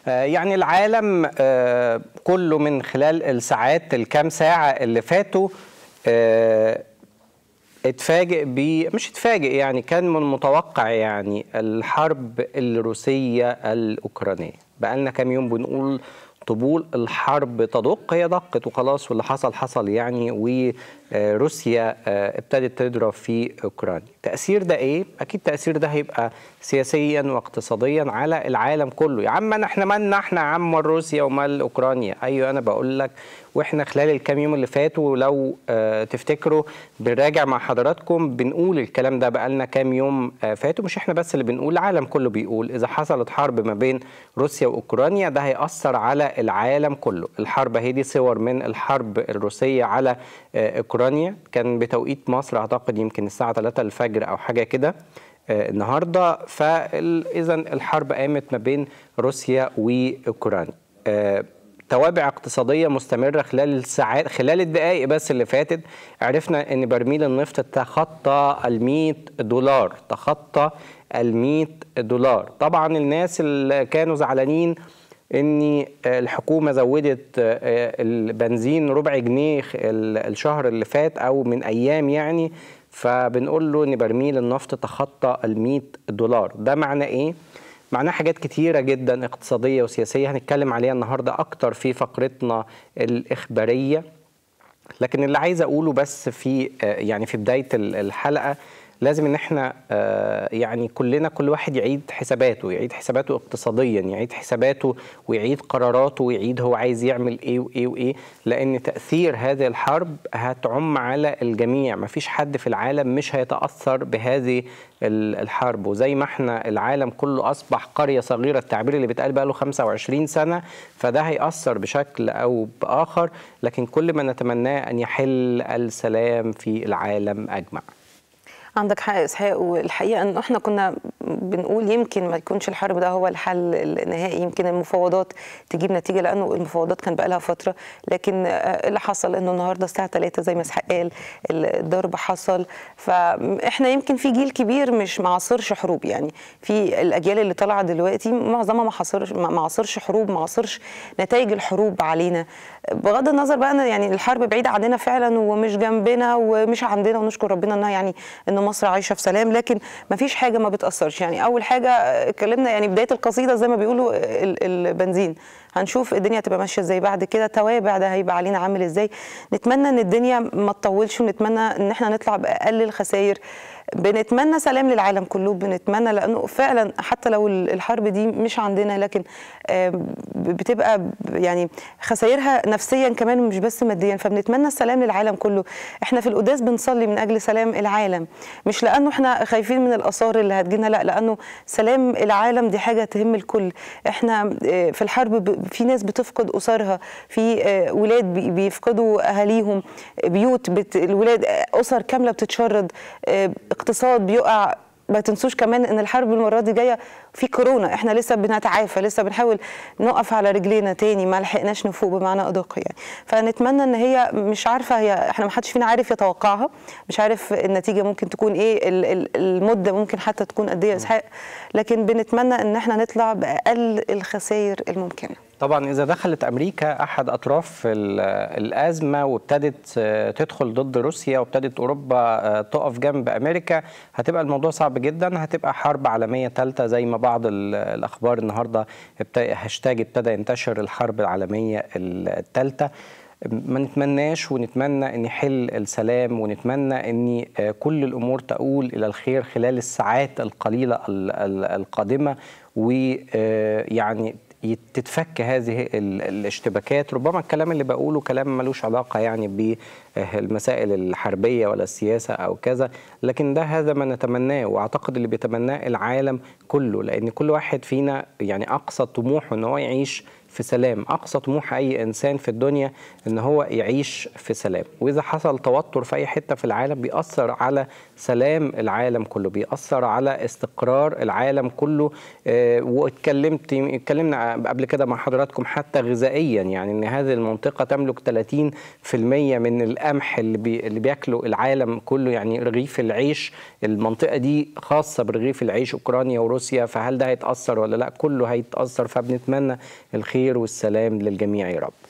يعني العالم كله من خلال الساعات الكام ساعة اللي فاتوا اتفاجئ ب مش اتفاجئ يعني كان من المتوقع يعني الحرب الروسية الأوكرانية بقالنا كام يوم بنقول طبول الحرب تدق هي دقت وخلاص واللي حصل حصل يعني وروسيا ابتدت تضرب في اوكرانيا تاثير ده ايه اكيد تاثير ده هيبقى سياسيا واقتصاديا على العالم كله يا عم احنا مالنا احنا يا عم روسيا ومال اوكرانيا ايوه انا بقول لك واحنا خلال الكام يوم اللي فاتوا لو اه تفتكروا بنراجع مع حضراتكم بنقول الكلام ده بقالنا كام يوم اه فاتوا مش احنا بس اللي بنقول العالم كله بيقول اذا حصلت حرب ما بين روسيا واوكرانيا ده هيأثر على العالم كله الحرب هي دي صور من الحرب الروسية على اه اوكرانيا كان بتوقيت مصر اعتقد يمكن الساعة 3 الفجر او حاجة كده النهارده فاذا الحرب قامت ما بين روسيا واوكرانيا توابع اقتصاديه مستمره خلال الساعات خلال الدقائق بس اللي فاتت عرفنا ان برميل النفط تخطى ال 100 دولار تخطى ال 100 دولار طبعا الناس اللي كانوا زعلانين ان الحكومه زودت البنزين ربع جنيه الشهر اللي فات او من ايام يعني فبنقول له ان برميل النفط تخطى ال 100 دولار ده معناه ايه معناه حاجات كتيرة جدا اقتصادية وسياسية هنتكلم عليها النهاردة أكتر في فقرتنا الإخبارية لكن اللي عايز أقوله بس في يعني في بداية الحلقة لازم ان احنا يعني كلنا كل واحد يعيد حساباته يعيد حساباته اقتصاديا يعيد حساباته ويعيد قراراته ويعيد هو عايز يعمل ايه وايه وايه لان تاثير هذه الحرب هتعم على الجميع مفيش حد في العالم مش هيتاثر بهذه الحرب وزي ما احنا العالم كله اصبح قريه صغيره التعبير اللي بيتقال بقى له 25 سنه فده هياثر بشكل او باخر لكن كل ما نتمناه ان يحل السلام في العالم اجمع عندك حق اسحاق والحقيقه ان احنا كنا بنقول يمكن ما يكونش الحرب ده هو الحل النهائي يمكن المفاوضات تجيب نتيجه لانه المفاوضات كان بقى لها فتره لكن اللي حصل انه النهارده الساعه 3 زي ما اسحاق قال الضرب حصل فاحنا يمكن في جيل كبير مش ما عاصرش حروب يعني في الاجيال اللي طالعه دلوقتي معظمها ما عاصرش ما عاصرش حروب ما عاصرش نتائج الحروب علينا بغض النظر بقى أنا يعني الحرب بعيده عننا فعلا ومش جنبنا ومش عندنا ونشكر ربنا انها يعني ان مصر عايشه في سلام لكن ما فيش حاجه ما بتاثرش يعني اول حاجه اتكلمنا يعني بدايه القصيده زي ما بيقولوا البنزين هنشوف الدنيا هتبقى ماشيه ازاي بعد كده توابع ده هيبقى علينا عامل ازاي نتمنى ان الدنيا ما تطولش ونتمنى ان احنا نطلع باقل الخسائر بنتمنى سلام للعالم كله بنتمنى لانه فعلا حتى لو الحرب دي مش عندنا لكن بتبقى يعني خسائرها نفسيا كمان مش بس ماديا فبنتمنى السلام للعالم كله احنا في القداس بنصلي من اجل سلام العالم مش لانه احنا خايفين من الاثار اللي هتجينا لا لانه سلام العالم دي حاجه تهم الكل احنا في الحرب في ناس بتفقد اسرها في ولاد بيفقدوا اهاليهم بيوت بت الولاد اسر كامله بتتشرد اقتصاد بيقع ما تنسوش كمان ان الحرب المره دي جايه في كورونا احنا لسه بنتعافى لسه بنحاول نقف على رجلينا تاني ما لحقناش نفوق بمعنى ادق يعني فنتمنى ان هي مش عارفه هي احنا ما حدش فينا عارف يتوقعها مش عارف النتيجه ممكن تكون ايه المده ممكن حتى تكون قد ايه اسحاق لكن بنتمنى ان احنا نطلع باقل الخسائر الممكنه طبعا اذا دخلت امريكا احد اطراف الازمه وابتدت تدخل ضد روسيا وابتدت اوروبا تقف جنب امريكا هتبقى الموضوع صعب جدا هتبقى حرب عالميه ثالثه زي ما بعض الاخبار النهارده هاشتاج ابتدى ينتشر الحرب العالميه الثالثه ما نتمناش ونتمنى ان يحل السلام ونتمنى ان كل الامور تؤول الى الخير خلال الساعات القليله القادمه ويعني تتفك هذه الاشتباكات ربما الكلام اللي بقوله كلام ملوش علاقة يعني بالمسائل الحربية ولا السياسة أو كذا لكن ده هذا ما نتمناه وأعتقد اللي بيتمناه العالم كله لأن كل واحد فينا يعني أقصى طموحه أن هو يعيش في سلام أقصى طموح أي إنسان في الدنيا أن هو يعيش في سلام وإذا حصل توتر في أي حتة في العالم بيأثر على سلام العالم كله بيأثر على استقرار العالم كله آه واتكلمت اتكلمنا قبل كده مع حضراتكم حتى غذائيا يعني أن هذه المنطقة تملك 30% من القمح اللي, بي اللي بياكله العالم كله يعني رغيف العيش المنطقه دي خاصه برغيف العيش اوكرانيا وروسيا فهل ده هيتاثر ولا لا كله هيتاثر فبنتمنى الخير والسلام للجميع يا رب